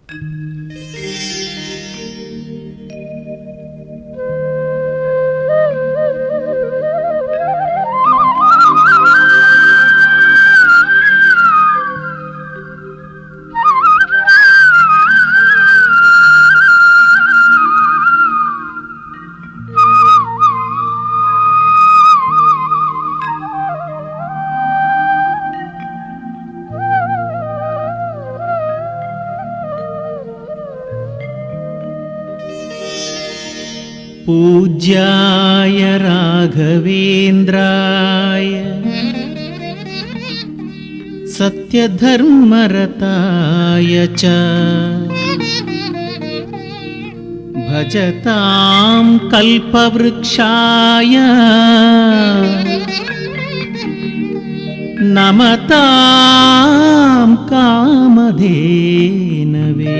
पूज्याय राघवेन्द्राय सत्यधर्मरताय च भजतां कल्पवृक्षाय नमतां कामधेनवे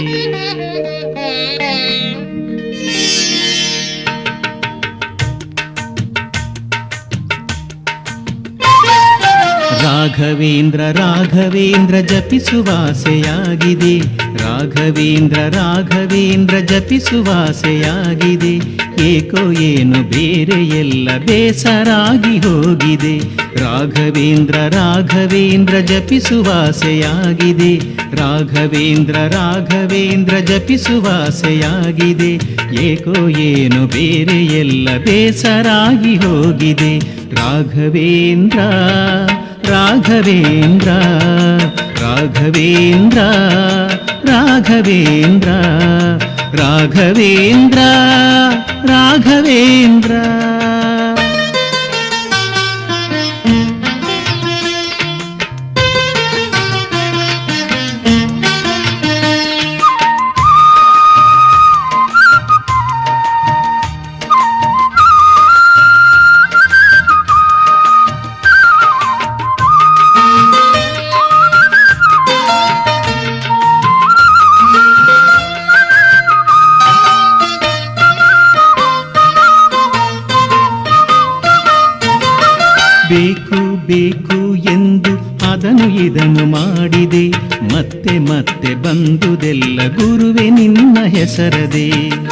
ರಾಘವೇಂದ್ರ ರಾಘವೇಂದ್ರ ಜಪಿಸುವಾಸೆಯಾಗಿದೆ ರಾಘವೇಂದ್ರ ರಾಘವೇಂದ್ರ ಜಪಿಸುವಾಸೆಯಾಗಿದೆ ಏಕೋ ಏನು ಬೇರೆ ಎಲ್ಲ ಬೇಸರಾಗಿ ಹೋಗಿದೆ ರಾಘವೇಂದ್ರ ರಾಘವೇಂದ್ರ ಜಪಿಸುವಾಸೆಯಾಗಿದೆ ರಾಘವೇಂದ್ರ ರಾಘವೇಂದ್ರ ಜಪಿಸುವಾಸೆಯಾಗಿದೆ ಏಕೋ ಏನು ಬೇರೆ ಎಲ್ಲ ಬೇಸರಾಗಿ ಹೋಗಿದೆ ರಾಘವೇಂದ್ರ ರಾಘವೇಂದ್ರ ರಾಘವೇಂದ್ರ ರಾಘವೇಂದ್ರ ರಾಘವೇಂದ್ರ ರಾಘವೇಂದ್ರ ಬೇಕು ಬೇಕು ಎಂದು ಅದನ್ನು ಇದನ್ನು ಮಾಡಿದೆ ಮತ್ತೆ ಮತ್ತೆ ಬಂದುದೆಲ್ಲ ಗುರುವೆ ನಿನ್ನ ಹೆಸರದೆ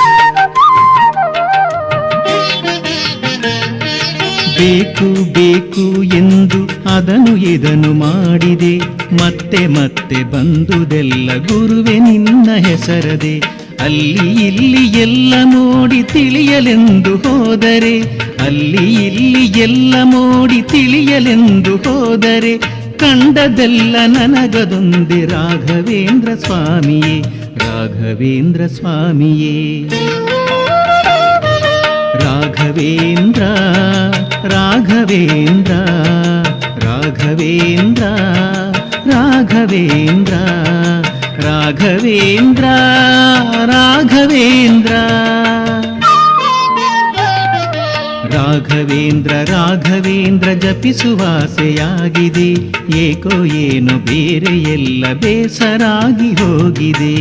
ಬೇಕು ಬೇಕು ಎಂದು ಅದನ್ನು ಇದನ್ನು ಮಾಡಿದೆ ಮತ್ತೆ ಮತ್ತೆ ಬಂದುದೆಲ್ಲ ಗುರುವೆ ನಿನ್ನ ಹೆಸರದೆ ಅಲ್ಲಿ ಇಲ್ಲಿ ಎಲ್ಲ ನೋಡಿ ತಿಳಿಯಲೆಂದು ಹೋದರೆ ಅಲ್ಲಿ ಇಲ್ಲಿ ಎಲ್ಲ ನೋಡಿ ತಿಳಿಯಲೆಂದು ಹೋದರೆ ಕಂಡದೆಲ್ಲ ನನಗದೊಂದೆ ರಾಘವೇಂದ್ರ ಸ್ವಾಮಿಯೇ ರಾಘವೇಂದ್ರ ಸ್ವಾಮಿಯೇ ರಾಘವೇಂದ್ರ ರಾಘವೇಂದ್ರ ರಾಘವೇಂದ್ರ ರಾಘವೇಂದ್ರ ರಾಘವೇಂದ್ರ ರಾಘವೇಂದ್ರ ರಾಘವೇಂದ್ರ ರಾಘವೇಂದ್ರ ಜಪಿಸುವಾಸೆಯಾಗಿದೆ ಏಕೋ ಏನು ಬೇರೆ ಎಲ್ಲ ಬೇಸರಾಗಿ ಹೋಗಿದೆ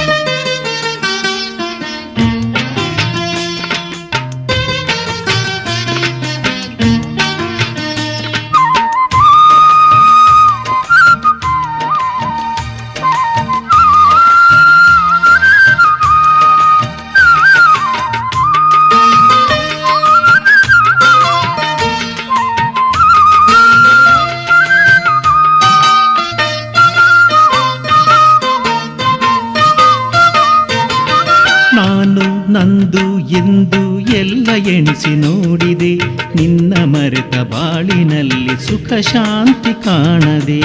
ನಾನು ನಂದು ಎಂದು ಎಲ್ಲ ಎಣಿಸಿ ನೋಡಿದೆ ನಿನ್ನ ಮರೆತ ಬಾಳಿನಲ್ಲಿ ಸುಖ ಶಾಂತಿ ಕಾಣದೆ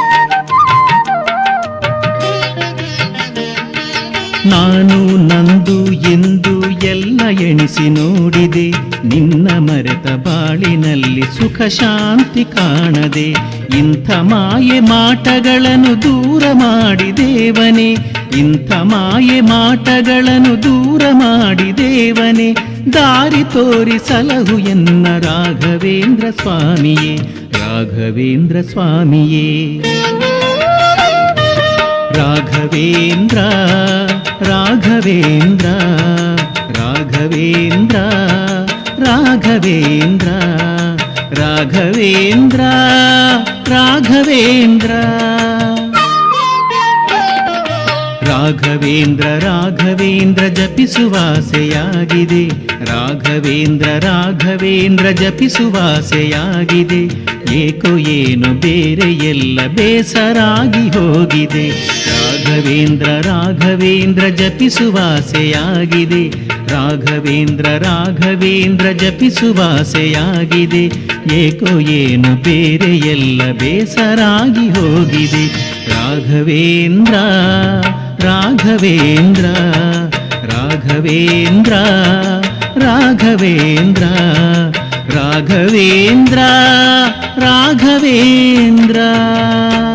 ನಾನು ನಂದು ಎಂದು ಎಲ್ಲ ಎಣಿಸಿ ನೋಡಿದೆ ನಿನ್ನ ಮರೆತ ಬಾಳಿನಲ್ಲಿ ಸುಖ ಶಾಂತಿ ಕಾಣದೆ ಇಂಥ ಮಾಯೆ ಮಾಟಗಳನ್ನು ದೂರ ಮಾಡಿ ದೇವನೇ ಇಂಥ ಮಾಯೆ ಮಾಟಗಳನ್ನು ದೂರ ಮಾಡಿ ದೇವನೇ ದಾರಿ ತೋರಿ ಸಲಹು ಎನ್ನ ರಾಘವೇಂದ್ರ ಸ್ವಾಮಿಯೇ ರಾಘವೇಂದ್ರ ಸ್ವಾಮಿಯೇ ರಾಘವೇಂದ್ರ ರಾಘವೇಂದ್ರ ರಾಘವೇಂದ್ರ ರಾಘವೇಂದ್ರ ರಾಘವೇಂದ್ರ ರಾಘವೇಂದ್ರ ರಾಘವೇಂದ್ರ ರಾಘವೇಂದ್ರ ಜಪಿಸುವಾಸೆಯಾಗಿದೆ ರಾಘವೇಂದ್ರ ರಾಘವೇಂದ್ರ ಜಪಿಸುವಾಸೆಯಾಗಿದೆ ಏಕೋ ಏನು ಬೇರೆ ಎಲ್ಲ ಬೇಸರಾಗಿ ಹೋಗಿದೆ ರಾಘವೇಂದ್ರ ರಾಘವೇಂದ್ರ ಜಪಿಸುವಾಸೆಯಾಗಿದೆ ರಾಘವೇಂದ್ರ ರಾಘವೇಂದ್ರ ಜಪಿಸುವಾಸೆಯಾಗಿದೆ ಏಕೋ ಏನು ಬೇರೆ ಎಲ್ಲ ಬೇಸರಾಗಿ ಹೋಗಿದೆ ರಾಘವೇಂದ್ರ ರಾಘವೇಂದ್ರ ರಾಘವೇಂದ್ರ ರಾಘವೇಂದ್ರ ರಾಘವೇಂದ್ರ ರಾಘವೇಂದ್ರ